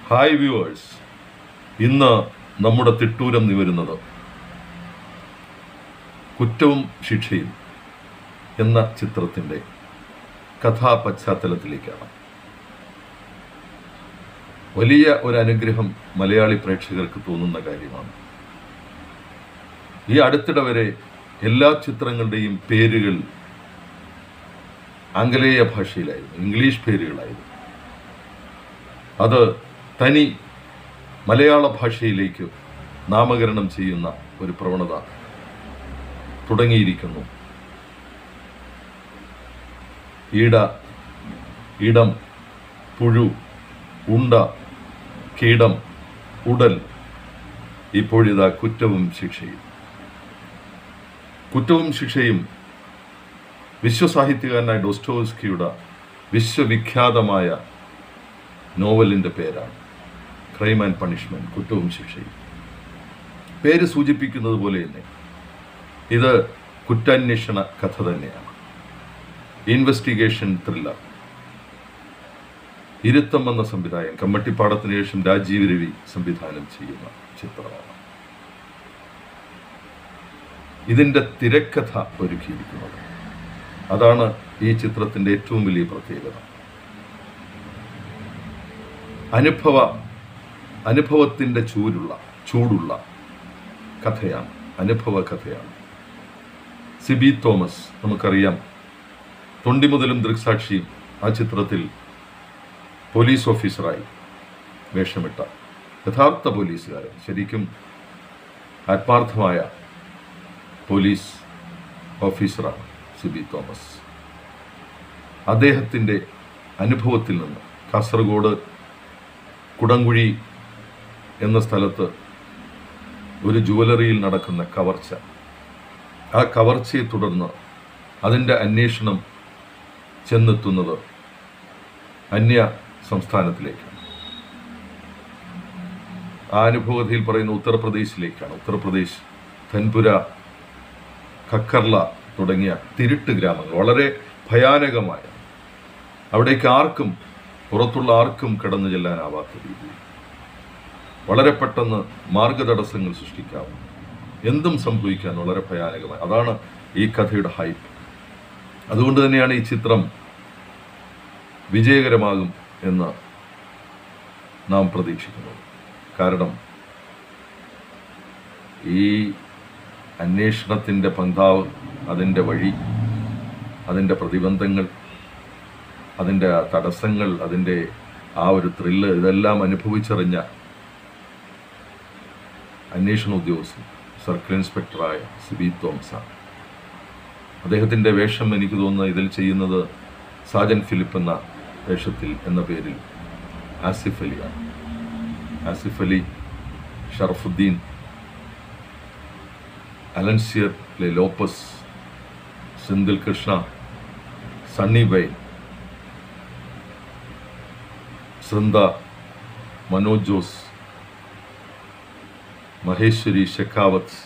hi viewers ഇന്ന് നമ്മുടെ തിട്ടൂരം നിവരുന്നത് കുറ്റവും ശിക്ഷയും എന്ന ചിത്രത്തിൻ്റെ കഥാ പശ്ചാത്തലത്തിലേക്കാണ് വലിയ ഒരു അനുഗ്രഹം മലയാളി പ്രേക്ഷകർക്ക് തോന്നുന്ന കാര്യമാണ് ഈ അടുത്തിടെ വരെ എല്ലാ ചിത്രങ്ങളുടെയും പേരുകൾ ആംഗലേയ ഭാഷയിലായിരുന്നു ഇംഗ്ലീഷ് പേരുകളായിരുന്നു അത് തനി മലയാള ഭാഷയിലേക്ക് നാമകരണം ചെയ്യുന്ന ഒരു പ്രവണത തുടങ്ങിയിരിക്കുന്നു ഈട ഇടം പുഴു ഉണ്ട കീടം ഉടൽ ഇപ്പോഴിതാ കുറ്റവും ശിക്ഷയും കുറ്റവും ശിക്ഷയും വിശ്വസാഹിത്യകാരനായ ഡോസ്റ്റോവസ്കിയുടെ വിശ്വവിഖ്യാതമായ നോവലിൻ്റെ പേരാണ് ക്രൈം ആൻഡ് പണിഷ്മെൻറ്റ് കുറ്റവും ശിക്ഷയും പേര് സൂചിപ്പിക്കുന്നത് പോലെ തന്നെ ഇത് കുറ്റാന്വേഷണ കഥ തന്നെയാണ് ഇൻവെസ്റ്റിഗേഷൻ ത്രില്ലർ ഇരുത്തം എന്ന സംവിധായകൻ കമ്മട്ടിപ്പാടത്തിന് ശേഷം രാജീവ് രവി സംവിധാനം ചെയ്യുന്ന ചിത്രമാണ് ഇതിൻ്റെ തിരക്കഥ ഒരുക്കിയിരിക്കുന്നത് അതാണ് ഈ ചിത്രത്തിൻ്റെ ഏറ്റവും വലിയ പ്രത്യേകത അനുഭവ അനുഭവത്തിൻ്റെ ചൂരുള്ള ചൂടുള്ള കഥയാണ് അനുഭവ കഥയാണ് സിബി തോമസ് നമുക്കറിയാം തൊണ്ടി മുതലും ദൃക്സാക്ഷിയും ആ ചിത്രത്തിൽ പോലീസ് ഓഫീസറായി വേഷമിട്ട യഥാർത്ഥ പോലീസുകാരൻ ശരിക്കും ആത്മാർത്ഥമായ പോലീസ് ഓഫീസറാണ് സിബി തോമസ് അദ്ദേഹത്തിൻ്റെ അനുഭവത്തിൽ നിന്ന് കാസർഗോഡ് കുടംകുഴി എന്ന സ്ഥലത്ത് ഒരു ജുവലറിയിൽ നടക്കുന്ന കവർച്ച ആ കവർച്ചയെ തുടർന്ന് അതിൻ്റെ അന്വേഷണം ചെന്നെത്തുന്നത് അന്യ സംസ്ഥാനത്തിലേക്കാണ് ആ അനുഭവത്തിൽ പറയുന്ന ഉത്തർപ്രദേശിലേക്കാണ് ഉത്തർപ്രദേശ് ധൻപുര ഖക്കർല തുടങ്ങിയ തിരുട്ട് ഗ്രാമങ്ങൾ വളരെ ഭയാനകമായ അവിടേക്ക് ആർക്കും പുറത്തുള്ള ആർക്കും കടന്നു ചെല്ലാനാവാത്ത രീതിയിൽ വളരെ പെട്ടെന്ന് മാർഗതടസ്സങ്ങൾ സൃഷ്ടിക്കാവും എന്തും സംഭവിക്കാൻ വളരെ ഭയാനകമായി അതാണ് ഈ കഥയുടെ ഹൈപ്പ് അതുകൊണ്ട് തന്നെയാണ് ഈ ചിത്രം വിജയകരമാകും എന്ന് നാം പ്രതീക്ഷിക്കുന്നത് കാരണം ഈ അന്വേഷണത്തിൻ്റെ പന്താവ് അതിൻ്റെ വഴി അതിൻ്റെ പ്രതിബന്ധങ്ങൾ അതിൻ്റെ തടസ്സങ്ങൾ അതിൻ്റെ ആ ഒരു ത്രില്ല് ഇതെല്ലാം അനുഭവിച്ചറിഞ്ഞ അന്വേഷണ ഉദ്യോഗസ്ഥൻ സർക്കിൾ ഇൻസ്പെക്ടറായ സിബി തോമസാണ് അദ്ദേഹത്തിൻ്റെ വേഷം എനിക്ക് തോന്നുന്നത് ഇതിൽ ചെയ്യുന്നത് സാജൻ ഫിലിപ്പ് എന്ന വേഷത്തിൽ എന്ന പേരിൽ ആസിഫ് അലിയാണ് ആസിഫ് അലി ഷറഫുദ്ദീൻ അലൻസിയർ ലെ ലോപ്പസ് സെന്തിൽ കൃഷ്ണ സണ്ണി ബൈൻ സൃന്ദ മനോജ് ജോസ് മഹേശ്വരി ഷെഖാവത്ത്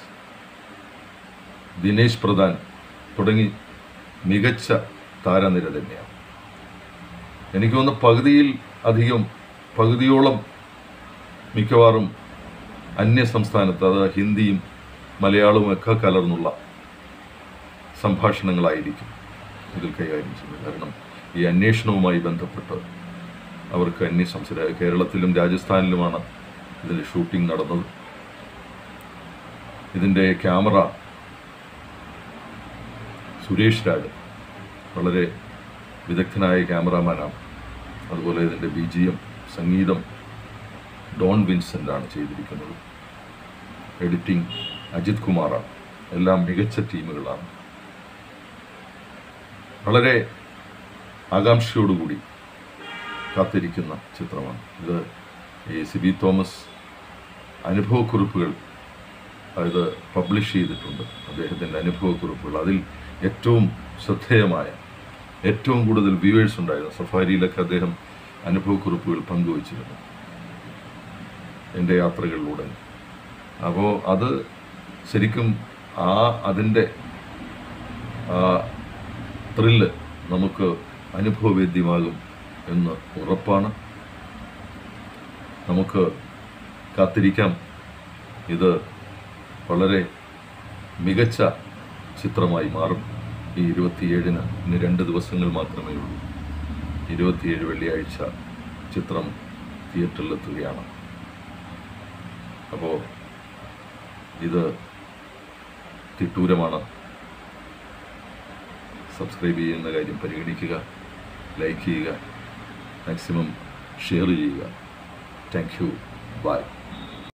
ദിനേശ് പ്രധാൻ തുടങ്ങി മികച്ച താരനിര തന്നെയാണ് എനിക്ക് തോന്നുന്നു പകുതിയിൽ അധികം പകുതിയോളം മിക്കവാറും അന്യ സംസ്ഥാനത്ത് അത് ഹിന്ദിയും മലയാളവും ഒക്കെ കലർന്നുള്ള സംഭാഷണങ്ങളായിരിക്കും ഇതിൽ കൈകാര്യം ചെയ്യുന്നത് കാരണം ഈ അന്വേഷണവുമായി ബന്ധപ്പെട്ട് അവർക്ക് അന്യ സംസ്ഥാന കേരളത്തിലും രാജസ്ഥാനിലുമാണ് ഇതിൻ്റെ ഷൂട്ടിംഗ് നടന്നത് ഇതിൻ്റെ ക്യാമറ സുരേഷ് രാജ് വളരെ വിദഗ്ധനായ ക്യാമറാമാനാണ് അതുപോലെ ഇതിൻ്റെ ബി ജി എം സംഗീതം ഡോൺ വിൻസെൻ്റ് ആണ് ചെയ്തിരിക്കുന്നത് എഡിറ്റിംഗ് അജിത് കുമാറാണ് എല്ലാം മികച്ച ടീമുകളാണ് വളരെ ആകാംക്ഷയോടുകൂടി കാത്തിരിക്കുന്ന ചിത്രമാണ് ഇത് ഈ സിബി തോമസ് അനുഭവക്കുറിപ്പുകൾ അത് പബ്ലിഷ് ചെയ്തിട്ടുണ്ട് അദ്ദേഹത്തിൻ്റെ അനുഭവക്കുറിപ്പുകൾ അതിൽ ഏറ്റവും ശ്രദ്ധേയമായ ഏറ്റവും കൂടുതൽ വ്യൂവേഴ്സ് ഉണ്ടായിരുന്നു സഫാരിയിലൊക്കെ അദ്ദേഹം അനുഭവക്കുറിപ്പുകൾ പങ്കുവച്ചിരുന്നു എൻ്റെ യാത്രകളിലൂടെ അപ്പോൾ അത് ശരിക്കും ആ അതിൻ്റെ ആ ത്രില്ല് നമുക്ക് അനുഭവവേദ്യമാകും എന്ന് ഉറപ്പാണ് നമുക്ക് കാത്തിരിക്കാം ഇത് വളരെ മികച്ച ചിത്രമായി മാറും ഈ ഇരുപത്തിയേഴിന് ഇനി രണ്ട് ദിവസങ്ങൾ മാത്രമേ ഉള്ളൂ ഇരുപത്തിയേഴ് വെള്ളിയാഴ്ച ചിത്രം തിയേറ്ററിലെത്തുകയാണ് അപ്പോൾ ഇത് തിട്ടൂരമാണ് സബ്സ്ക്രൈബ് ചെയ്യുന്ന കാര്യം പരിഗണിക്കുക ലൈക്ക് ചെയ്യുക മാക്സിമം ഷെയർ ചെയ്യുക താങ്ക് യു ബൈ